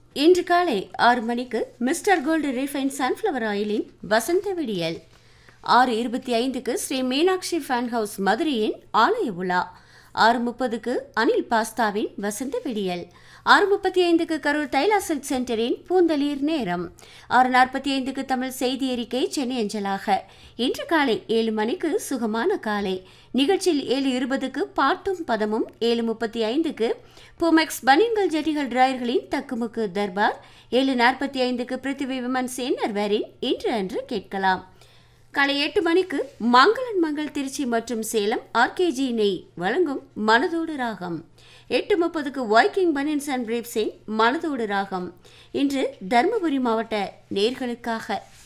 இன்று காலை ஆறு மணிக்கு மிஸ்டர் கோல்டு ரீஃபைன் சன்ஃப்ளவர் ஆயிலின் வசந்த விடியல் ஆறு இருபத்தி ஐந்துக்கு ஸ்ரீ மீனாட்சி ஃபேன் ஹவுஸ் மதுரையின் ஆலய உலா ஆறு முப்பதுக்கு அனில் பாஸ்தாவின் வசந்த விடியல் ஆறு முப்பத்தி ஐந்துக்கு கரூர் தைலா சில்க் சென்டரின் பூந்தளிர் நேரம் ஆறு நாற்பத்தி ஐந்துக்கு தமிழ் செய்தி அறிக்கை சென்னை அஞ்சலாக இன்று காலை ஏழு மணிக்கு சுகமான காலை நிகழ்ச்சியில் ஏழு இருபதுக்கு பாட்டும் பதமும் ஏழு முப்பத்தி ஐந்துக்கு பூமெக்ஸ் பனின்கள் ஜெட்டிகள் டிராயர்களின் தக்குமுக்கு தர்பார் ஏழு நாற்பத்தி ஐந்துக்கு பிருத்திவி விமன் சேனர்வேரின் இன்று அன்று கேட்கலாம் காலை எட்டு மணிக்கு மங்களன் மங்கள் திருச்சி மற்றும் சேலம் ஆர்கேஜி நெய் வழங்கும் மனதோடு ராகம் எட்டு முப்பதுக்கு வைக்கிங் பனின்ஸ் அண்ட் பிரீப்ஸின் மனதோடு ராகம் இன்று தருமபுரி மாவட்ட நேர்களுக்காக